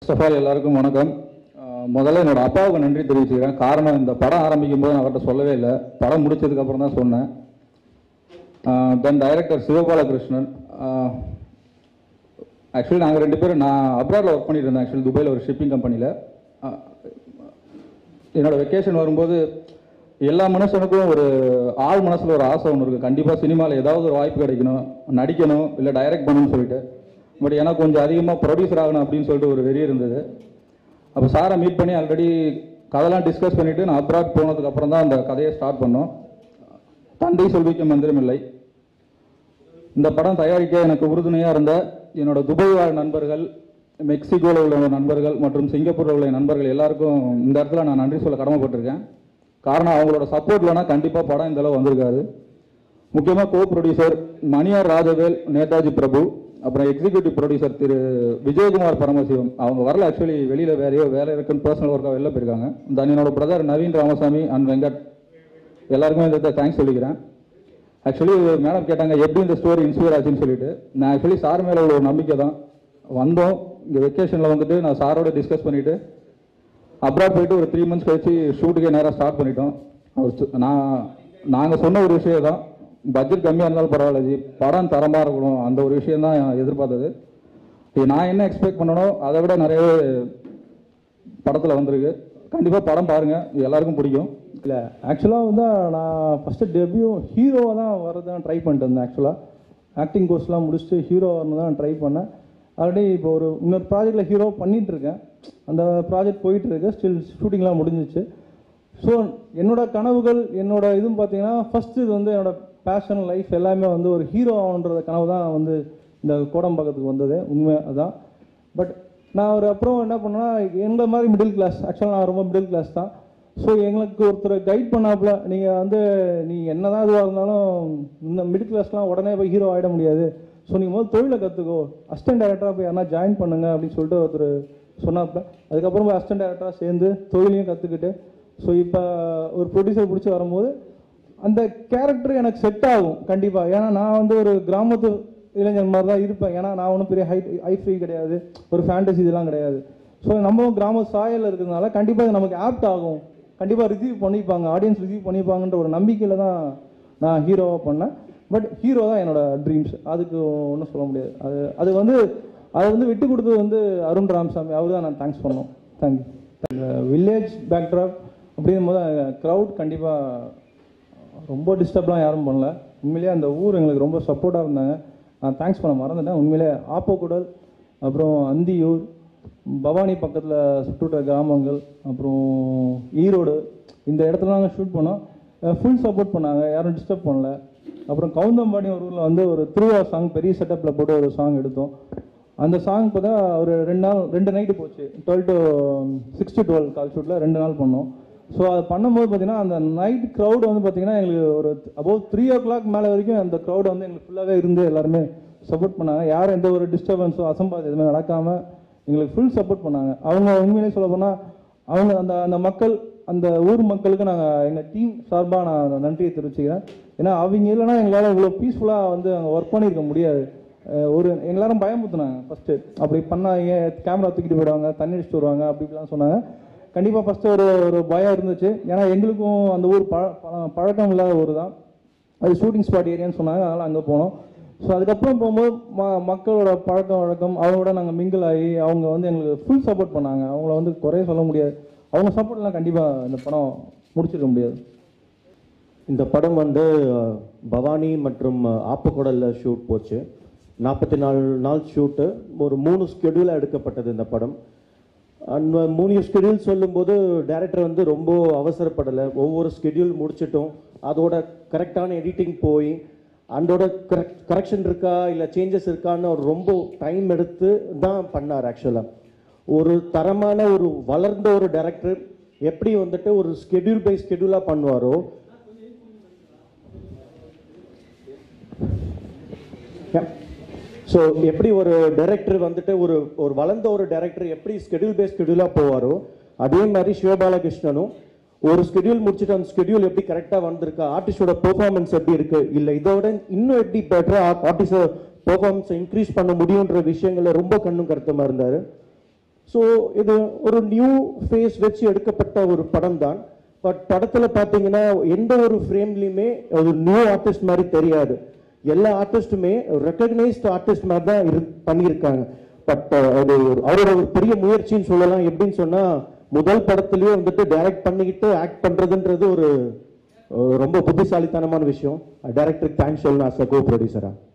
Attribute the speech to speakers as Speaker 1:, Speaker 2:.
Speaker 1: first of all எல்லாருக்கும் வணக்கம் அஹ் முதல்ல என்னோட அப்பாவுக்கு நன்றி தெரிவிச்சுக்கிறேன் காரணம் இந்த படம் ஆரம்பிக்கும் போது நான் அவர்கிட்ட சொல்லவே இல்லை படம் முடிச்சதுக்கு அப்புறம் தான் சொன்னேன் தென் டைரக்டர் சிவபாலகிருஷ்ணன் ஆக்சுவலி நாங்கள் ரெண்டு பேரும் நான் அப்ராடில் ஒர்க் பண்ணிட்டு இருந்தேன் ஆக்சுவலி துபாயில் ஒரு ஷிப்பிங் கம்பெனியில் என்னோட வெக்கேஷன் வரும்போது எல்லா மனுஷனுக்கும் ஒரு ஆள் மனசில் ஒரு ஆசை ஒன்று இருக்குது கண்டிப்பாக சினிமாவில் ஏதாவது ஒரு வாய்ப்பு கிடைக்கணும் நடிக்கணும் இல்லை டைரக்ட் பண்ணணும்னு சொல்லிட்டு பட் எனக்கு கொஞ்சம் அதிகமாக ப்ரொடியூசர் ஆகணும் அப்படின்னு சொல்லிட்டு ஒரு வெறி இருந்தது அப்போ சாரை மீட் பண்ணி ஆல்ரெடி கதைலாம் டிஸ்கஸ் பண்ணிவிட்டு நான் அப்ராட் போனதுக்கு அப்புறம் தான் அந்த கதையை ஸ்டார்ட் பண்ணோம் தந்தை சொல்விக்க மந்திரமில்லை இந்த படம் தயாரிக்க எனக்கு உறுதுணையாக இருந்த என்னோட துபாய் வாழ் நண்பர்கள் மெக்சிகோவில் உள்ள நண்பர்கள் மற்றும் சிங்கப்பூரில் உள்ள நண்பர்கள் எல்லாருக்கும் இந்த இடத்துல நான் நன்றி சொல்ல கடமைப்பட்டிருக்கேன் காரணம் அவங்களோட சப்போர்ட் இல்லைனா கண்டிப்பாக படம் இந்த அளவு வந்திருக்காது முக்கியமாக கோ ப்ரொடியூசர் மணியார் ராஜவேல் நேதாஜி பிரபு அப்புறம் எக்ஸிக்யூட்டிவ் ப்ரொடியூசர் திரு விஜயகுமார் பரமசிவம் அவங்க வரல ஆக்சுவலி வெளியில் வேறையோ வேலை இருக்குன்னு பர்சனல் ஒர்க்காக வெளில போயிருக்காங்க தென் என்னோட பிரதர் நவீன் ராமசாமி அண்ட் வெங்கட் எல்லாருக்குமே இந்த தேங்க்ஸ் சொல்லிக்கிறேன் ஆக்சுவலி மேடம் கேட்டாங்க எப்படி இந்த ஸ்டோரி இன்ஸ்பயர் ஆச்சுன்னு சொல்லிட்டு நான் ஆக்சுவலி சார் மேலே உள்ள ஒரு நம்பிக்கை தான் வந்தோம் இங்கே வெக்கேஷனில் வந்துட்டு நான் சாரோட டிஸ்கஸ் பண்ணிவிட்டு அப்ராட் போயிட்டு ஒரு த்ரீ மந்த்ஸ் கழிச்சு ஷூட்டுக்கே நேராக ஸ்டார்ட் பண்ணிட்டோம் அவர் சு- நான் நாங்கள் சொன்ன ஒரு விஷயம் தான் பட்ஜெட் கம்மியாக இருந்தாலும் பரவாயில்ல ஜி படம் தரமாக இருக்கணும் அந்த ஒரு விஷயம் தான் எதிர்பார்த்தது இது நான் என்ன எக்ஸ்பெக்ட் பண்ணனோ அதை விட நிறையவே படத்தில் வந்திருக்கு கண்டிப்பாக படம் பாருங்கள் எல்லாருக்கும் பிடிக்கும்
Speaker 2: இல்லை ஆக்சுவலாக வந்து நான் ஃபஸ்ட்டு டெபியூ ஹீரோவாக தான் வரதான் ட்ரை பண்ணிட்டு இருந்தேன் ஆக்சுவலாக ஆக்டிங் கோர்ஸ்லாம் முடிச்சுட்டு ஹீரோ வரணும் தான் ட்ரை பண்ணேன் ஆல்ரெடி இப்போ ஒரு இன்னொரு ப்ராஜெக்டில் ஹீரோ பண்ணிட்டு இருக்கேன் அந்த ப்ராஜெக்ட் போயிட்டு இருக்கு ஸ்டில் ஷூட்டிங்லாம் முடிஞ்சிச்சு ஸோ என்னோட கனவுகள் என்னோட இதுவும் பார்த்தீங்கன்னா ஃபர்ஸ்ட் இது வந்து என்னோட பேஷன் லைஃப் எல்லாமே வந்து ஒரு ஹீரோ ஆகணுன்ற கனவு தான் வந்து இந்த கோடம்பாக்கத்துக்கு வந்தது உண்மை அதான் பட் நான் ஒரு அப்புறம் என்ன பண்ணேன்னா எங்களை மாதிரி மிடில் கிளாஸ் ஆக்சுவலாக நான் ரொம்ப மிடில் கிளாஸ் தான் ஸோ எங்களுக்கு ஒருத்தர் கைட் பண்ணாப்புல நீங்கள் வந்து நீ என்னதான் இதுவாக இருந்தாலும் இந்த மிடில் கிளாஸ்லாம் உடனே போய் ஹீரோ ஆகிட முடியாது ஸோ நீங்கள் முதல்ல தொழிலை கற்றுக்கோ அசிஸ்டன்ட் டேரக்டராக போய் யாரா ஜாயின் பண்ணுங்க அப்படின்னு சொல்லிட்டு ஒருத்தர் சொன்னாப்புல அதுக்கப்புறம் போய் அசிஸ்டன்ட் டேரக்டராக சேர்ந்து தொழிலையும் கற்றுக்கிட்டு ஸோ இப்போ ஒரு ப்ரொடியூசர் பிடிச்சி வரும்போது அந்த கேரக்டர் எனக்கு செட் ஆகும் கண்டிப்பாக ஏன்னா நான் வந்து ஒரு கிராமத்து இளைஞர் மாதிரி தான் இருப்பேன் ஏன்னா நான் ஒன்றும் பெரிய ஹைட் ஹை ஃப்ரீ கிடையாது ஒரு ஃபேண்டசி இதெல்லாம் கிடையாது ஸோ நம்மளும் கிராம சாயலில் இருக்கிறதுனால கண்டிப்பாக இது நமக்கு ஆப்ட் ஆகும் கண்டிப்பாக ரிசீவ் பண்ணிப்பாங்க ஆடியன்ஸ் ரிசீவ் பண்ணிப்பாங்கன்ற ஒரு நம்பிக்கையில் தான் நான் ஹீரோவாக பண்ணேன் பட் ஹீரோ தான் என்னோட ட்ரீம்ஸ் அதுக்கு ஒன்றும் சொல்ல முடியாது அது அது வந்து அதை வந்து விட்டு கொடுத்தது வந்து அருண் ராமசாமி அவர் தான் நான் தேங்க்ஸ் பண்ணோம் தேங்க்யூ அந்த வில்லேஜ் பேக்ட்ராப் அப்படிங்கும் போது க்ரௌட் கண்டிப்பாக ரொம்ப டிஸ்டர்ப்லாம் யாரும் பண்ணல உண்மையிலேயே அந்த ஊர் எங்களுக்கு ரொம்ப சப்போர்ட்டாக இருந்தாங்க நான் தேங்க்ஸ் பண்ண மறந்துட்டேன் உண்மையிலே ஆப்போக்குடல் அப்புறம் அந்தியூர் பவானி பக்கத்தில் சுற்றுவட்ட கிராமங்கள் அப்புறம் ஈரோடு இந்த இடத்துல நாங்கள் ஷூட் பண்ணோம் ஃபுல் சப்போர்ட் பண்ணாங்க யாரும் டிஸ்டர்ப் பண்ணல அப்புறம் கவுந்தம்பாடி ஒரு ஊரில் வந்து ஒரு திருவா சாங் பெரிய செட்டப்பில் போட்டு ஒரு சாங் எடுத்தோம் அந்த சாங் பார்த்தா ஒரு ரெண்டு நாள் ரெண்டு நைட்டு போச்சு twelve to six to twelve கால் ஷூட்டில் ரெண்டு நாள் பண்ணோம் ஸோ அது பண்ணும்போது பார்த்தீங்கன்னா அந்த நைட் க்ரௌட் வந்து பார்த்தீங்கன்னா எங்களுக்கு ஒரு அபவ் த்ரீ ஓ கிளாக் மேலே வரைக்கும் அந்த க்ரௌட் வந்து எங்களுக்கு ஃபுல்லாகவே இருந்து எல்லாருமே சப்போர்ட் பண்ணாங்க யாரும் எந்த ஒரு டிஸ்டர்பன்ஸோ அசம்பாதம் எதுவுமே நடக்காமல் எங்களுக்கு ஃபுல் சப்போர்ட் பண்ணாங்க அவங்க உண்மையிலேயே சொல்ல போனால் அவங்க அந்த அந்த மக்கள் அந்த ஊர் மக்களுக்கு நாங்கள் எங்கள் டீம் சார்பாக நான் நன்றியை தெரிவிச்சுக்கிறேன் ஏன்னா அவங்க இல்லைன்னா எங்களால் இவ்வளோ பீஸ்ஃபுல்லாக வந்து அங்கே ஒர்க் பண்ணியிருக்க முடியாது அஹ் ஒரு எல்லாரும் பயமுத்துனாங்க ஃபஸ்ட்டு அப்படி பண்ணாங்க கேமரா தூக்கிட்டு போயிடுவாங்க தண்ணி அடிச்சுட்டு வருவாங்க அப்படி இப்படிலாம் சொன்னாங்க கண்டிப்பாக ஃபஸ்ட்டு ஒரு ஒரு பயம் இருந்துச்சு ஏன்னா எங்களுக்கும் அந்த ஊர் பழ பழ- பழக்கம் இல்லாத ஊர் தான் அது ஷூட்டிங் ஸ்பாட் ஏரியான்னு சொன்னாங்க அதனால் அங்கே போனோம் ஸோ அதுக்கப்புறம் போகும்போது ம மக்களோட பழக்கம் வழக்கம் அவங்களோட நாங்கள் மிங்கிள் ஆகி அவங்க வந்து எங்களுக்கு ஃபுல் சப்போர்ட் பண்ணாங்க அவங்கள வந்து குறைய சொல்ல முடியாது அவங்க சப்போர்ட்லாம் கண்டிப்பாக இந்த படம் முடிச்சிருக்க முடியாது
Speaker 3: இந்த படம் வந்து அஹ், பவானி மற்றும் அஹ், ஆப்பக்குடல்ல ஷூட் போச்சு நாற்பத்தி நாலு நாள் ஷூட்டு ஒரு மூணு ஸ்கெடியூலாக எடுக்கப்பட்டது இந்த படம் அண்ட் மூணு ஸ்கெடியூல் சொல்லும்போது டைரக்டர் வந்து ரொம்ப அவசரப்படலை ஒவ்வொரு ஸ்கெடியூல் முடிச்சிட்டோம் அதோட கரெக்டான எடிட்டிங் போய் அதோட கரெக்ட் கரெக்ஷன் இருக்கா இல்லை சேஞ்சஸ் இருக்கான்னு அவர் ரொம்ப டைம் எடுத்து தான் பண்ணார் ஆக்சுவலாக ஒரு தரமான ஒரு வளர்ந்த ஒரு டைரக்டர் எப்படி வந்துட்டு ஒரு ஸ்கெடியூல் பை ஸ்கெடியூலாக பண்ணுவாரோ ஸோ எப்படி ஒரு டைரக்டர் வந்துட்டு ஒரு ஒரு வளர்ந்த ஒரு டைரக்டர் எப்படி ஸ்கெடியூல் பை ஸ்கெடியூலாக போவாரோ அதே மாதிரி சிவபாலகிருஷ்ணனும் ஒரு ஸ்கெடியூல் முடிச்சுட்டு அந்த ஸ்கெடியூல் எப்படி கரெக்டாக வந்திருக்கா ஆர்டிஸ்டோட பெர்ஃபார்மன்ஸ் எப்படி இருக்கு இல்லை இதோட இன்னும் எப்படி பெட்டராக ஆர்டிஸ்ட பெர்ஃபார்மன்ஸை இன்க்ரீஸ் பண்ண முடியுன்ற விஷயங்கள ரொம்ப கண்ணும் கருத்துமா இருந்தார் ஸோ இது ஒரு நியூ ஃபேஸ் வச்சு எடுக்கப்பட்ட ஒரு படம் தான் பட் படத்தில் பார்த்தீங்கன்னா எந்த ஒரு ஃப்ரேம்லையுமே ஒரு நியூ ஆர்டிஸ்ட் மாதிரி தெரியாது எல்லா ஆர்டிஸ்ட்டுமே ரெக்கக்னைஸ்டு ஆர்டிஸ்ட் மாதிரி தான் இரு பண்ணியிருக்காங்க பட் அது ஒரு அவரோட ஒரு பெரிய முயற்சின்னு சொல்லலாம் எப்படின்னு சொன்னால் முதல் படத்துலயே வந்துட்டு டைரக்ட் பண்ணிக்கிட்டு ஆக்ட் பண்ணுறதுன்றது ஒரு ஒரு ரொம்ப புத்திசாலித்தனமான விஷயம் டைரக்டருக்கு தேங்க்ஸ் சொல்லணும் அஸ் அ கோ ப்ரொடியூசரா